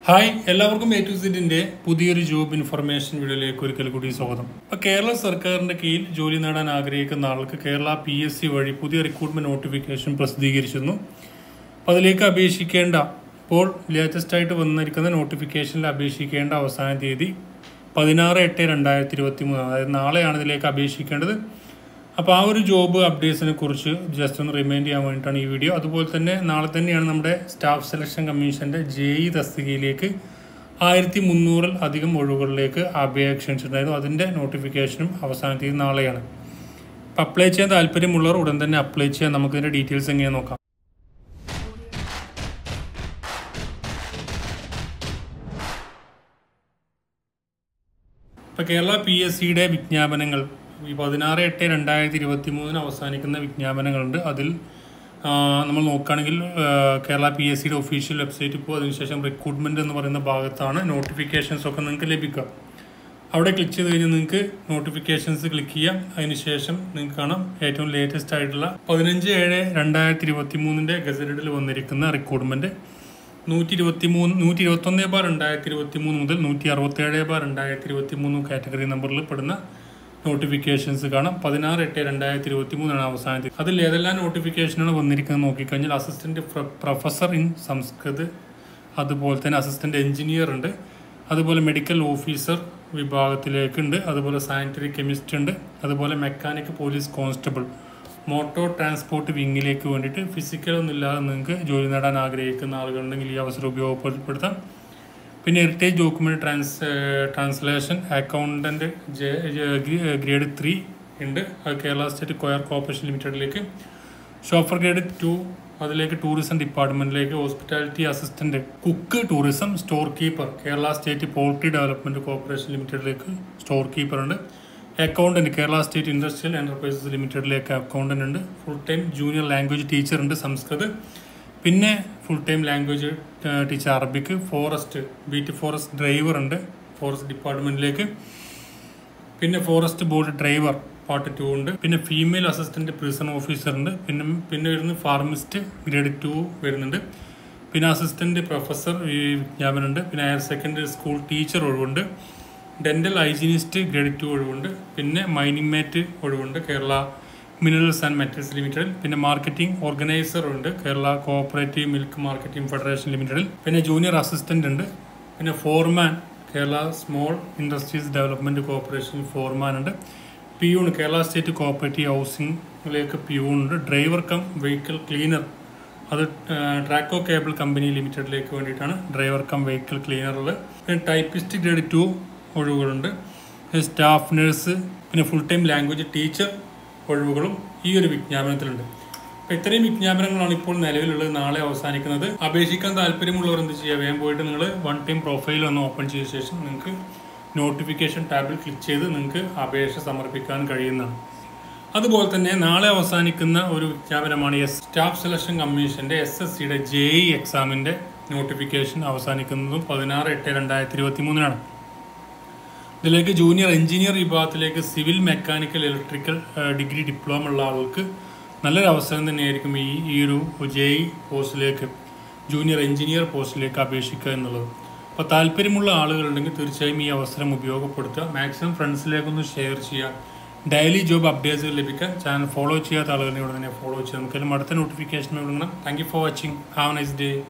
hi എല്ലാവർക്കും A to സിറ്റിന്റെ പുതിയൊരു job information വീഡിയോയിലേക്ക് ഒരിക്കൽ കൂടി സ്വാഗതം അപ്പോൾ കേരള സർക്കാരിന്റെ കീഴിൽ ജോലി നേടാൻ ആഗ്രഹിക്കുന്ന ആൾക്ക് കേരള പി എസ് സി വഴി പുതിയ റിക്രൂട്ട്മെന്റ് നോട്ടിഫിക്കേഷൻ പ്രസിദ്ധീകരിച്ചിരുന്നു അപ്പോൾ അതിലേക്ക് അപേക്ഷിക്കേണ്ട ഇപ്പോൾ ലേറ്റസ്റ്റ് ആയിട്ട് വന്നിരിക്കുന്ന നോട്ടിഫിക്കേഷനിൽ അപേക്ഷിക്കേണ്ട അവസാന തീയതി പതിനാറ് എട്ട് രണ്ടായിരത്തി ഇരുപത്തി മൂന്ന് അതായത് നാളെയാണ് ഇതിലേക്ക് അപേക്ഷിക്കേണ്ടത് അപ്പോൾ ആ ഒരു ജോബ് അപ്ഡേറ്റ്സിനെ കുറിച്ച് ജസ്റ്റ് ഒന്ന് റിമൈൻഡ് ചെയ്യാൻ വേണ്ടിയിട്ടാണ് ഈ വീഡിയോ അതുപോലെ തന്നെ നാളെ തന്നെയാണ് നമ്മുടെ സ്റ്റാഫ് സെലക്ഷൻ കമ്മീഷൻ്റെ ജെ ഇ തസ്തികയിലേക്ക് ആയിരത്തി മുന്നൂറിൽ അധികം ഒഴിവുകളിലേക്ക് അപേക്ഷ ക്ഷണിച്ചിട്ടുണ്ടായിരുന്നു അതിൻ്റെ നോട്ടിഫിക്കേഷനും അവസാന തീയതി നാളെയാണ് അപ്പോൾ അപ്ലൈ ചെയ്യാൻ താല്പര്യമുള്ളവർ ഉടൻ തന്നെ അപ്ലൈ ചെയ്യാൻ നമുക്കിതിൻ്റെ ഡീറ്റെയിൽസ് എങ്ങനെ നോക്കാം ഇപ്പോൾ കേരള പി എസ് സിയുടെ വിജ്ഞാപനങ്ങൾ ഈ പതിനാറ് എട്ട് രണ്ടായിരത്തി ഇരുപത്തി മൂന്നിന് അവസാനിക്കുന്ന വിജ്ഞാപനങ്ങളുണ്ട് അതിൽ ആ, നമ്മൾ നോക്കുകയാണെങ്കിൽ ആ, കേരള പി എസ് സിയുടെ ഒഫീഷ്യൽ വെബ്സൈറ്റ് ഇപ്പോൾ അതിനുശേഷം റിക്രൂട്ട്മെന്റ് എന്ന് പറയുന്ന ഭാഗത്താണ് നോട്ടിഫിക്കേഷൻസ് ഒക്കെ നിങ്ങൾക്ക് ലഭിക്കുക അവിടെ ക്ലിക്ക് ചെയ്ത് കഴിഞ്ഞാൽ നിങ്ങൾക്ക് നോട്ടിഫിക്കേഷൻസ് ക്ലിക്ക് ചെയ്യാം അതിനുശേഷം നിങ്ങൾക്ക് കാണാം ഏറ്റവും ലേറ്റസ്റ്റ് ആയിട്ടുള്ള പതിനഞ്ച് ഏഴ് രണ്ടായിരത്തി ഇരുപത്തി മൂന്നിൻ്റെ ഗസറ്റഡിൽ വന്നിരിക്കുന്ന റിക്രൂട്ട്മെന്റ് നൂറ്റി ഇരുപത്തി മൂന്ന് നൂറ്റി ഇരുപത്തൊന്ന് ബാർ രണ്ടായിരത്തി ഇരുപത്തി മൂന്ന് മുതൽ നൂറ്റി അറുപത്തേഴ് ബാർ രണ്ടായിരത്തി ഇരുപത്തി മൂന്ന് കാറ്റഗറി നമ്പറിൽ പെടുന്ന നോട്ടിഫിക്കേഷൻസ് കാണാം പതിനാറ് എട്ട് രണ്ടായിരത്തി ഇരുപത്തി മൂന്നാണ് അവസാനത്തിൽ അതിൽ ഏതെല്ലാം നോട്ടിഫിക്കേഷനാണ് വന്നിരിക്കുന്നത് നോക്കിക്കഴിഞ്ഞാൽ അസിസ്റ്റന്റ് പ്രൊഫസർ ഇൻ സംസ്കൃത് അതുപോലെ തന്നെ അസിസ്റ്റന്റ് എഞ്ചിനീയർ ഉണ്ട് അതുപോലെ മെഡിക്കൽ ഓഫീസർ വിഭാഗത്തിലേക്കുണ്ട് അതുപോലെ സാനിറ്ററി കെമിസ്റ്റ് ഉണ്ട് അതുപോലെ mechanic police constable motor transport വിങ്ങിലേക്ക് വേണ്ടിയിട്ട് ഫിസിക്കൽ ഒന്നും ഇല്ലാതെ നിങ്ങൾക്ക് ജോലി നേടാൻ ആഗ്രഹിക്കുന്ന ആളുകളുണ്ടെങ്കിൽ ഈ അവസരം ഉപയോഗപ്പെടുത്താം പിന്നെ heritage document trans translation accountant grade three ഉണ്ട് അത് കേരള സ്റ്റേറ്റ് കൊയർ കോർപ്പറേഷൻ ലിമിറ്റഡിലേക്ക് ഷോഫർ ഗ്രേഡ് ടു അതിലേക്ക് ടൂറിസം ഡിപ്പാർട്ട്മെന്റിലേക്ക് hospitality assistant cook tourism store keeper Kerala state poultry development corporation ലിമിറ്റഡിലേക്ക് സ്റ്റോർ കീപ്പർ ഉണ്ട് accountant Kerala state industrial enterprises ലിമിറ്റഡിലേക്ക് അക്കൗണ്ടന്റ് ഉണ്ട് full time junior language teacher ഉണ്ട് സംസ്കൃത് പിന്നെ full time language teacher Arabic forest beat forest driver ഉണ്ട് forest ഡിപ്പാർട്ട്മെന്റിലേക്ക് പിന്നെ forest board driver part two ഉണ്ട് പിന്നെ ഫീമെയിൽ അസിസ്റ്റന്റ് പ്രിസൺ ഓഫീസർ ഉണ്ട് പിന്നെ പിന്നെ വരുന്നത് ഫാർമിസ്റ്റ് ഗ്രേഡ് ടു വരുന്നുണ്ട് പിന്നെ അസിസ്റ്റന്റ് പ്രൊഫസർ ഈ വിജ്ഞാപനമുണ്ട് പിന്നെ ഹയർ സെക്കൻഡറി സ്കൂൾ ടീച്ചർ ഒഴിവുണ്ട് ഡെന്റൽ ഹൈജീനിസ്റ്റ് ഗ്രേഡ് ടു ഒഴിവുണ്ട് പിന്നെ മൈനിങ് മാറ്റ് ഒഴിവുണ്ട് കേരള മിനറൽസ് ആൻഡ് മെറ്റൽസ് ലിമിറ്റഡിൽ പിന്നെ മാർക്കറ്റിംഗ് ഓർഗനൈസർ ഉണ്ട് Kerala cooperative milk marketing federation ലിമിറ്റഡിൽ പിന്നെ ജൂനിയർ അസിസ്റ്റന്റ് ഉണ്ട് പിന്നെ foreman Kerala small industries development corporation foreman ഉണ്ട് പിയൂൺ കേരള സ്റ്റേറ്റ് കോഓപ്പറേറ്റീവ് ഹൗസിംഗിലേക്ക് പിയൂൺ ഉണ്ട് ഡ്രൈവർ കം വെഹിക്കിൾ ക്ലീനർ അത് ട്രാക്കോ കേബിൾ കമ്പനി ലിമിറ്റഡിലേക്ക് വേണ്ടിയിട്ടാണ് ഡ്രൈവർ കം വെഹിക്കിൾ ക്ലീനറിൽ പിന്നെ ടൈപ്പിസ്റ്റ് ഗ്രേഡ് ടു ഒഴിവുകളുണ്ട് സ്റ്റാഫ് നഴ്സ് പിന്നെ ഫുൾ ടൈം ലാംഗ്വേജ് ടീച്ചർ ഒഴിവുകളും ഈ ഒരു വിജ്ഞാപനത്തിലുണ്ട് അപ്പോൾ ഇത്രയും വിജ്ഞാപനങ്ങളാണ് ഇപ്പോൾ നിലവിലുള്ളത് നാളെ അവസാനിക്കുന്നത് അപേക്ഷിക്കാൻ താല്പര്യമുള്ളവർ എന്ത് ചെയ്യുക വേഗം പോയിട്ട് നിങ്ങൾ വൺ ടൈം പ്രൊഫൈൽ ഒന്ന് ഓപ്പൺ ചെയ്ത ശേഷം നിങ്ങൾക്ക് നോട്ടിഫിക്കേഷൻ ടാബിൽ ക്ലിക്ക് ചെയ്ത് നിങ്ങൾക്ക് അപേക്ഷ സമർപ്പിക്കാൻ കഴിയുന്നതാണ് അതുപോലെ തന്നെ നാളെ അവസാനിക്കുന്ന ഒരു വിജ്ഞാപനമാണ് എസ് സ്റ്റാഫ് സെലക്ഷൻ കമ്മീഷന്റെ എസ് എസ് സിയുടെ ജെ ഇ എക്സാമിന്റെ നോട്ടിഫിക്കേഷൻ അവസാനിക്കുന്നതും പതിനാറ് എട്ട് രണ്ടായിരത്തി ഇരുപത്തി മൂന്നിനാണ് ഇതിലേക്ക് ജൂനിയർ എഞ്ചിനീയർ വിഭാഗത്തിലേക്ക് civil mechanical electrical degree diploma ഉള്ള ആൾക്ക് നല്ലൊരു അവസരം തന്നെയായിരിക്കും ഈ ഈ ഒരു ജെ ഇ പോസ്റ്റിലേക്ക് ജൂനിയർ എഞ്ചിനീയർ പോസ്റ്റിലേക്ക് അപേക്ഷിക്കുക എന്നുള്ളത് അപ്പോൾ താല്പര്യമുള്ള ആളുകളുണ്ടെങ്കിൽ തീർച്ചയായും ഈ അവസരം ഉപയോഗപ്പെടുത്തുക മാക്സിമം ഫ്രണ്ട്സിലേക്കൊന്ന് ഷെയർ ചെയ്യുക ഡെയിലി ജോബ് അപ്ഡേറ്റ്സുകൾ ലഭിക്കാൻ ചാനൽ ഫോളോ ചെയ്യാത്ത ആളുകളെ ഉടനെ ഫോളോ ചെയ്യാം നമുക്കെല്ലാം അടുത്ത നോട്ടിഫിക്കേഷൻ കൊടുക്കണം thank you for watching have nice day